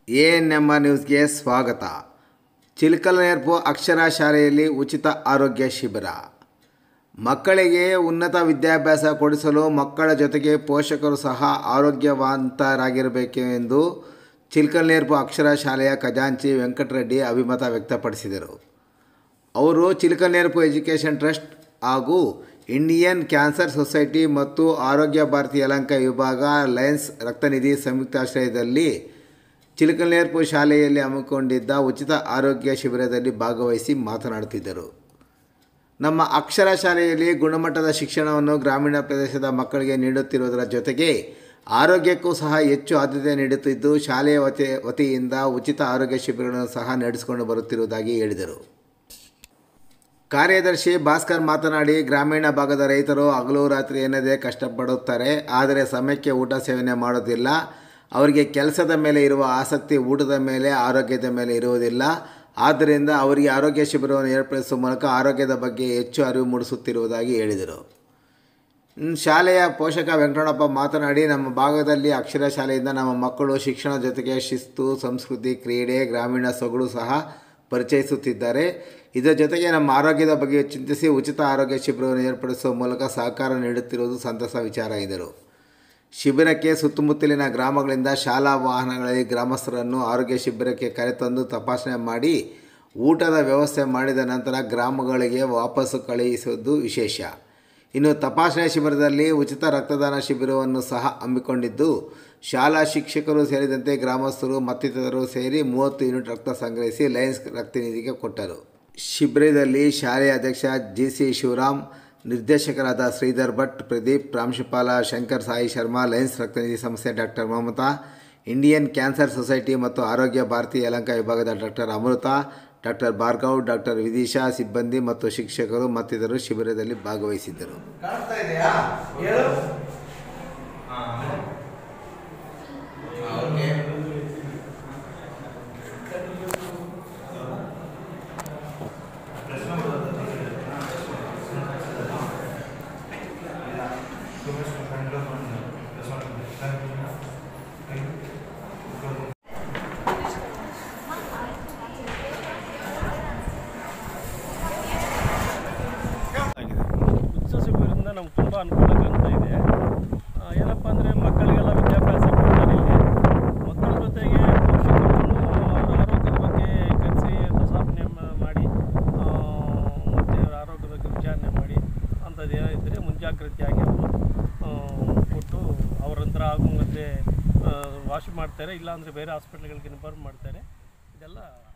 A N M R ನ್ಯೂಸ್ಗೆ ಸ್ವಾಗತ ಚಿಲ್ಕಲನೇರ್ಪು ಅಕ್ಷರ ಶಾಲೆಯಲ್ಲಿ ಉಚಿತ ಆರೋಗ್ಯ ಶಿಬಿರ ಮಕ್ಕಳಿಗೆ ಉನ್ನತ ವಿದ್ಯಾಭ್ಯಾಸ ಕೊಡಿಸಲು ಮಕ್ಕಳ ಜೊತೆಗೆ ಪೋಷಕರು ಸಹ ಆರೋಗ್ಯವಂತರಾಗಿರಬೇಕು ಎಂದು ಚಿಲ್ಕಲನೇರ್ಪು ಅಕ್ಷರ ಶಾಲೆಯ ಖಜಾಂಚಿ ವೆಂಕಟರೆಡ್ಡಿ ಅಭಿಮತ ವ್ಯಕ್ತಪಡಿಸಿದರು ಅವರು ಚಿಲ್ಕನೇರ್ಪು ಎಜುಕೇಷನ್ ಟ್ರಸ್ಟ್ ಹಾಗೂ ಇಂಡಿಯನ್ ಕ್ಯಾನ್ಸರ್ ಸೊಸೈಟಿ ಮತ್ತು ಆರೋಗ್ಯ ಭಾರತಿ ಯಲಹಂಕ ವಿಭಾಗ ಲಯನ್ಸ್ ರಕ್ತನಿಧಿ ಸಂಯುಕ್ತಾಶ್ರಯದಲ್ಲಿ ಚಿಲ್ಕನೇರ್ಪು ಶಾಲೆಯಲ್ಲಿ ಹಮ್ಮಿಕೊಂಡಿದ್ದ ಉಚಿತ ಆರೋಗ್ಯ ಶಿಬಿರದಲ್ಲಿ ಭಾಗವಹಿಸಿ ಮಾತನಾಡುತ್ತಿದ್ದರು ನಮ್ಮ ಅಕ್ಷರ ಶಾಲೆಯಲ್ಲಿ ಗುಣಮಟ್ಟದ ಶಿಕ್ಷಣವನ್ನು ಗ್ರಾಮೀಣ ಪ್ರದೇಶದ ಮಕ್ಕಳಿಗೆ ನೀಡುತ್ತಿರುವುದರ ಜೊತೆಗೆ ಆರೋಗ್ಯಕ್ಕೂ ಸಹ ಹೆಚ್ಚು ಆದ್ಯತೆ ನೀಡುತ್ತಿದ್ದು ಶಾಲೆಯ ವತಿ ವತಿಯಿಂದ ಉಚಿತ ಆರೋಗ್ಯ ಶಿಬಿರಗಳನ್ನು ಸಹ ನಡೆಸಿಕೊಂಡು ಬರುತ್ತಿರುವುದಾಗಿ ಹೇಳಿದರು ಕಾರ್ಯದರ್ಶಿ ಭಾಸ್ಕರ್ ಮಾತನಾಡಿ ಗ್ರಾಮೀಣ ಭಾಗದ ರೈತರು ಹಗಲು ರಾತ್ರಿ ಎನ್ನದೇ ಕಷ್ಟಪಡುತ್ತಾರೆ ಆದರೆ ಸಮಯಕ್ಕೆ ಊಟ ಸೇವನೆ ಮಾಡೋದಿಲ್ಲ ಅವರಿಗೆ ಕೆಲಸದ ಮೇಲೆ ಇರುವ ಆಸಕ್ತಿ ಊಟದ ಮೇಲೆ ಆರೋಗ್ಯದ ಮೇಲೆ ಇರುವುದಿಲ್ಲ ಆದ್ದರಿಂದ ಅವರಿಗೆ ಆರೋಗ್ಯ ಶಿಬಿರವನ್ನು ಏರ್ಪಡಿಸುವ ಮೂಲಕ ಆರೋಗ್ಯದ ಬಗ್ಗೆ ಹೆಚ್ಚು ಅರಿವು ಮೂಡಿಸುತ್ತಿರುವುದಾಗಿ ಹೇಳಿದರು ಇನ್ನು ಶಾಲೆಯ ಪೋಷಕ ವೆಂಕಟಪ್ಪ ಮಾತನಾಡಿ ನಮ್ಮ ಭಾಗದಲ್ಲಿ ಅಕ್ಷರ ಶಾಲೆಯಿಂದ ನಮ್ಮ ಮಕ್ಕಳು ಶಿಕ್ಷಣ ಜೊತೆಗೆ ಶಿಸ್ತು ಸಂಸ್ಕೃತಿ ಕ್ರೀಡೆ ಗ್ರಾಮೀಣ ಸೊಗಡು ಸಹ ಪರಿಚಯಿಸುತ್ತಿದ್ದಾರೆ ಇದರ ಜೊತೆಗೆ ನಮ್ಮ ಆರೋಗ್ಯದ ಬಗ್ಗೆ ಚಿಂತಿಸಿ ಉಚಿತ ಆರೋಗ್ಯ ಶಿಬಿರವನ್ನು ಏರ್ಪಡಿಸುವ ಮೂಲಕ ಸಹಕಾರ ನೀಡುತ್ತಿರುವುದು ಸಂತಸ ವಿಚಾರ ಎಂದರು ಶಿಬಿರಕ್ಕೆ ಸುತ್ತಮುತ್ತಲಿನ ಗ್ರಾಮಗಳಿಂದ ಶಾಲಾ ವಾಹನಗಳಲ್ಲಿ ಗ್ರಾಮಸ್ಥರನ್ನು ಆರೋಗ್ಯ ಶಿಬಿರಕ್ಕೆ ಕರೆತಂದು ತಪಾಸಣೆ ಮಾಡಿ ಊಟದ ವ್ಯವಸ್ಥೆ ಮಾಡಿದ ನಂತರ ಗ್ರಾಮಗಳಿಗೆ ವಾಪಸ್ಸು ಕಳುಹಿಸುವುದು ವಿಶೇಷ ಇನ್ನು ತಪಾಸಣೆ ಶಿಬಿರದಲ್ಲಿ ಉಚಿತ ರಕ್ತದಾನ ಶಿಬಿರವನ್ನು ಸಹ ಹಮ್ಮಿಕೊಂಡಿದ್ದು ಶಾಲಾ ಶಿಕ್ಷಕರು ಸೇರಿದಂತೆ ಗ್ರಾಮಸ್ಥರು ಮತ್ತಿತರರು ಸೇರಿ ಮೂವತ್ತು ಯೂನಿಟ್ ರಕ್ತ ಸಂಗ್ರಹಿಸಿ ಲಯನ್ಸ್ ರಕ್ತನಿಧಿಗೆ ಕೊಟ್ಟರು ಶಿಬಿರದಲ್ಲಿ ಶಾಲೆಯ ಅಧ್ಯಕ್ಷ ಜಿ ಸಿ ಶಿವರಾಮ್ ನಿರ್ದೇಶಕರಾದ ಶ್ರೀಧರ್ ಭಟ್ ಪ್ರದೀಪ್ ಪ್ರಾಂಶುಪಾಲ ಶಂಕರ್ ಸಾಯಿ ಶರ್ಮಾ ಲಯನ್ಸ್ ರಕ್ತನಿಧಿ ಸಂಸ್ಥೆ doctor Mamata Indian Cancer Society ಮತ್ತು ಆರೋಗ್ಯ ಭಾರತಿ ಯಲಹಂಕ ವಿಭಾಗದ doctor Amrita doctor Bhargav doctor Vidisha ಸಿಬ್ಬಂದಿ ಮತ್ತು ಶಿಕ್ಷಕರು ಮತ್ತಿತರರು ಶಿಬಿರದಲ್ಲಿ ಭಾಗವಹಿಸಿದ್ದರು ಕಾಣಿಸ್ತಾ ಇದೆಯಾ ಹೇಳು ಓಕೆ ಆಗಿದೆ ಉಚಿತ ಶಿಬಿರದಿಂದ ನಮ್ಗೆ ತುಂಬ ಅನುಕೂಲ ಕಾಣ್ತಾ ಇದೆ ಆ, ಏನಪ್ಪ ಅಂದರೆ ಮಕ್ಕಳಿಗೆಲ್ಲ ವಿದ್ಯಾಭ್ಯಾಸ ಕೊಡ್ತಾರೆ ಇಲ್ಲಿ ಮಕ್ಕಳ ಜೊತೆಗೆ ಪೋಷಕರನ್ನು ಅವರ ಆರೋಗ್ಯದ ಬಗ್ಗೆ ಕರೆಸಿ ತಪಾಸಣೆ ಮ- ಮಾಡಿ ಆ, ಮತ್ತು ಅವರ ಆರೋಗ್ಯದ ಬಗ್ಗೆ ವಿಚಾರಣೆ ಮಾಡಿ ಅಂಥದ್ದು ಏನೋ ಇದ್ದರೆ ಮುಂಜಾಗ್ರತೆಯಾಗಿ ಅವರು ಕೊಟ್ಟು ಅವರಂತರ ಆಗುವಂತೆ ವಾಶ್ ಮಾಡ್ತಾರೆ ಇಲ್ಲಾಂದರೆ ಬೇರೆ ಹಾಸ್ಪಿಟ್ಲ್ಗಳಿಗೆ ರಿಫರ್ ಮಾಡ್ತಾರೆ ಇದೆಲ್ಲ